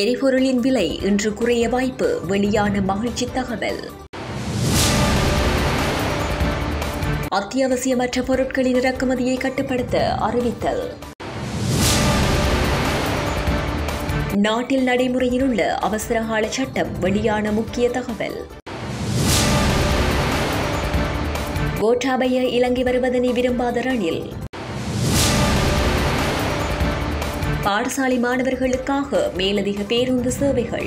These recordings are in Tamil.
எரிபொருளின் விலை இன்று குறைய வாய்ப்பு வெளியான மகிழ்ச்சி தகவல் அத்தியாவசியமற்ற பொருட்களின் இறக்குமதியை கட்டுப்படுத்த அறிவித்தல் நாட்டில் நடைமுறையில் உள்ள அவசரகால சட்டம் வெளியான முக்கிய தகவல் கோட்டாபய இலங்கை வருவதனை விரும்பாத ரணில் பாடசாலை மாணவர்களுக்காக மேலதிக பேருந்து சேவைகள்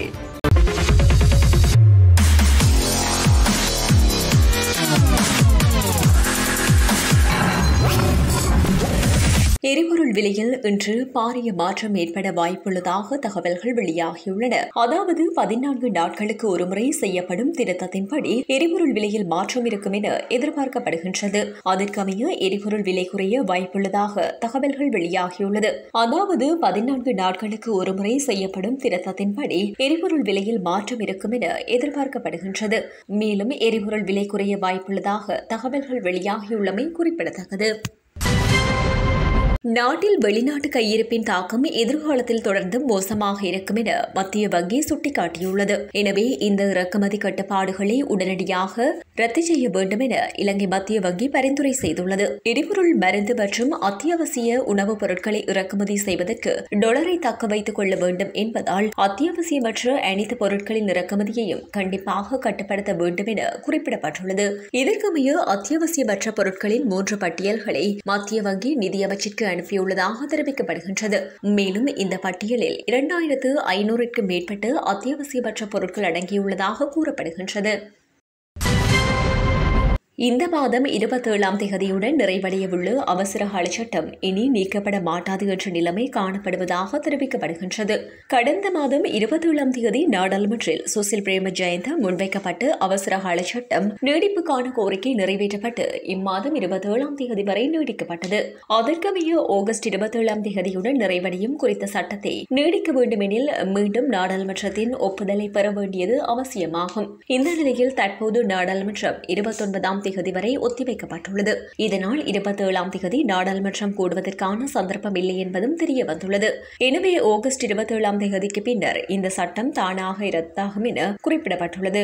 எரிபொருள் விலையில் இன்று பாரிய மாற்றம் ஏற்பட வாய்ப்புள்ளதாக தகவல்கள் வெளியாகியுள்ளன அதாவது பதினான்கு நாட்களுக்கு ஒருமுறை செய்யப்படும் திருத்தத்தின்படி எரிபொருள் விலையில் மாற்றம் இருக்கும் என எதிர்பார்க்கப்படுகின்றது அதற்கமைய எரிபொருள் விலை குறைய வாய்ப்புள்ளதாக தகவல்கள் வெளியாகியுள்ளது அதாவது பதினான்கு நாட்களுக்கு ஒருமுறை செய்யப்படும் திருத்தத்தின்படி எரிபொருள் விலையில் மாற்றம் இருக்கும் என எதிர்பார்க்கப்படுகின்றது மேலும் எரிபொருள் விலை குறைய வாய்ப்புள்ளதாக தகவல்கள் வெளியாகியுள்ளமை குறிப்பிடத்தக்கது நாட்டில் வெளிநாட்டு கையிருப்பின் தாக்கம் எதிர்காலத்தில் தொடர்ந்து மோசமாக இருக்கும் என மத்திய வங்கி சுட்டிக்காட்டியுள்ளது எனவே இந்த இறக்குமதி கட்டுப்பாடுகளை உடனடியாக ரத்து செய்ய வேண்டும் என இலங்கை மத்திய வங்கி பரிந்துரை செய்துள்ளது எரிபொருள் மருந்து மற்றும் அத்தியாவசிய உணவுப் பொருட்களை இறக்குமதி செய்வதற்கு டொலரை தக்க வைத்துக் கொள்ள வேண்டும் என்பதால் அத்தியாவசியமற்ற அனைத்து பொருட்களின் இறக்குமதியையும் கண்டிப்பாக கட்டுப்படுத்த வேண்டும் என குறிப்பிடப்பட்டுள்ளது இதற்கமைய அத்தியாவசியமற்ற பொருட்களின் மூன்று பட்டியல்களை மத்திய வங்கி நிதியமைச்சிற்கு அனுப்பியுள்ளதாக தெரிவிக்கப்படுகின்றது மேலும் இந்த பட்டியலில் இரண்டாயிரத்து ஐநூறுக்கும் மேற்பட்ட அத்தியாவசியமற்ற பொருட்கள் அடங்கியுள்ளதாக கூறப்படுகின்றது இந்த மாதம் இருபத்தேழாம் தேதியுடன் நிறைவடையவுள்ள அவசர கால சட்டம் இனி நீக்கப்பட மாட்டாது என்ற நிலைமை காணப்படுவதாக தெரிவிக்கப்படுகின்றது கடந்த மாதம் இருபத்தேழாம் தேதி நாடாளுமன்றில் சுசில் பிரேம ஜெயந்த முன்வைக்கப்பட்டு அவசர கால சட்டம் நீடிப்புக்கான கோரிக்கை நிறைவேற்றப்பட்டு இம்மாதம் இருபத்தேழாம் தேதி வரை நீடிக்கப்பட்டது அதற்கமைய ஆகஸ்ட் இருபத்தேழாம் தேதியுடன் நிறைவடையும் குறித்த சட்டத்தை நீடிக்க வேண்டுமெனில் மீண்டும் நாடாளுமன்றத்தின் ஒப்புதலை பெற வேண்டியது அவசியமாகும் இந்த நிலையில் தற்போது நாடாளுமன்றம் இருபத்தொன்பதாம் தேதி வரை ஒத்திவைக்கப்பட்டுள்ளது இதனால் இருபத்தேழாம் தேதி நாடாளுமன்றம் கூடுவதற்கான சந்தர்ப்பம் இல்லை என்பதும் தெரிய வந்துள்ளது எனவே ஆகஸ்ட் இருபத்தேழாம் தேதிக்கு பின்னர் இந்த சட்டம் தானாக ரத்தாகும் என குறிப்பிடப்பட்டுள்ளது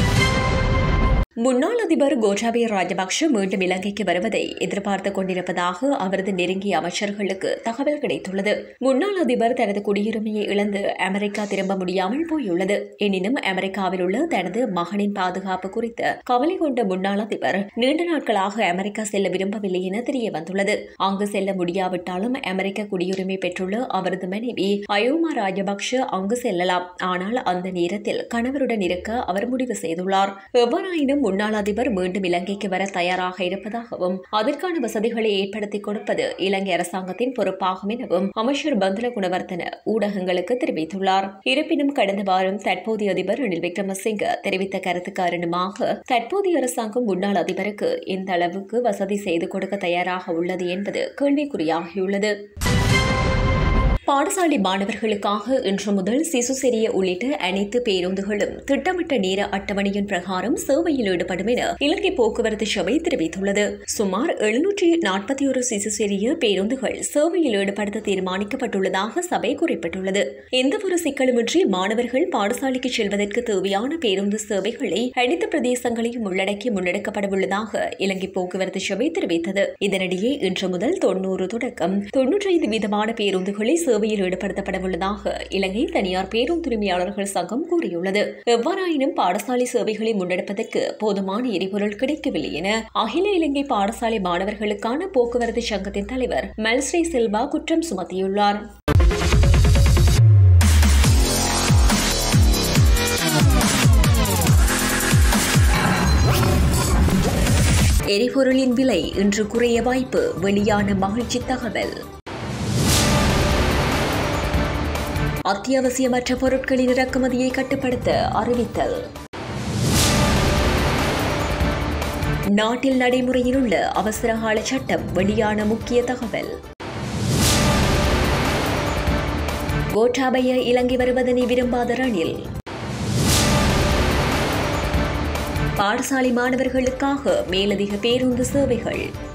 முன்னாள் அதிபர் கோட்டாபய ராஜபக்ஷ மீண்டும் இலங்கைக்கு வருவதை எதிர்பார்த்துக் கொண்டிருப்பதாக அவரது நெருங்கிய அமைச்சர்களுக்கு தகவல் கிடைத்துள்ளது முன்னாள் அதிபர் தனது குடியுரிமையை இழந்து அமெரிக்கா திரும்ப முடியாமல் போயுள்ளது எனினும் அமெரிக்காவில் உள்ள தனது மகனின் பாதுகாப்பு குறித்து கவலை கொண்ட முன்னாள் அதிபர் நீண்ட நாட்களாக அமெரிக்கா செல்ல விரும்பவில்லை என தெரிய வந்துள்ளது அங்கு செல்ல முடியாவிட்டாலும் அமெரிக்க குடியுரிமை பெற்றுள்ள அவரது மனைவி அயோமா ராஜபக்ஷ அங்கு செல்லலாம் ஆனால் அந்த நேரத்தில் கணவருடன் இருக்க அவர் முடிவு செய்துள்ளார் எவ்வாறாயினும் முன்னாள் அதிபர் மீண்டும் இலங்கைக்கு வர தயாராக இருப்பதாகவும் அதற்கான வசதிகளை ஏற்படுத்திக் கொடுப்பது இலங்கை அரசாங்கத்தின் பொறுப்பாகும் எனவும் அமைச்சர் பந்துல குணவர்த்தன ஊடகங்களுக்கு தெரிவித்துள்ளார் இருப்பினும் கடந்த வாரம் தற்போதைய அதிபர் ரணில் விக்ரமசிங்க தெரிவித்த கருத்து காரணமாக தற்போதைய அரசாங்கம் முன்னாள் அதிபருக்கு எந்த அளவுக்கு வசதி செய்து கொடுக்க தயாராக உள்ளது என்பது கேள்விக்குறியாகியுள்ளது பாடசாலை மாணவர்களுக்காக இன்று முதல் சிசு செரிய உள்ளிட்ட அனைத்து பேருந்துகளும் திட்டமிட்ட நேர அட்டவணையின் பிரகாரம் சேவையில் ஈடுபடும் என இலங்கை போக்குவரத்து சபை தெரிவித்துள்ளது சுமார் எழுநூற்றி நாற்பத்தி ஒரு சிசு செரிய பேருந்துகள் சேவையில் ஈடுபடுத்த தீர்மானிக்கப்பட்டுள்ளதாக சபை குறிப்பிட்டுள்ளது எந்தவொரு சிக்கலுமின்றி மாணவர்கள் பாடசாலைக்கு செல்வதற்கு தேவையான பேருந்து சேவைகளை அனைத்து பிரதேசங்களையும் உள்ளடக்கி முன்னெடுக்கப்படவுள்ளதாக இலங்கை போக்குவரத்து சபை தெரிவித்தது இதனிடையே இன்று முதல் தொன்னூறு தொடக்கம் தொன்னூற்றி ஐந்து வீதமான பேருந்துகளை சேவையில் ஈடுபடுத்தப்பட உள்ளதாக இலங்கை தனியார் பேருந்துரிமையாளர்கள் சங்கம் கூறியுள்ளது எவ்வாறாயினும் பாடசாலை சேவைகளை முன்னெடுப்பதற்கு போதுமான எரிபொருள் கிடைக்கவில்லை என அகில இலங்கை பாடசாலை மாணவர்களுக்கான போக்குவரத்து சங்கத்தின் தலைவர் மெல்ஸ்ரீ சில்வா குற்றம் சுமத்தியுள்ளார் எரிபொருளின் விலை இன்று குறைய வாய்ப்பு வெளியான மகிழ்ச்சி தகவல் அத்தியாவசியமற்ற பொருட்களின் இறக்குமதியை கட்டுப்படுத்த அறிவித்தல் நாட்டில் நடைமுறையில் உள்ள அவசரகால சட்டம் வெளியான முக்கிய தகவல் கோட்டாபய இலங்கை வருவதனை விரும்பாத ரணில் பாடசாலை மாணவர்களுக்காக மேலதிக பேருந்து சேவைகள்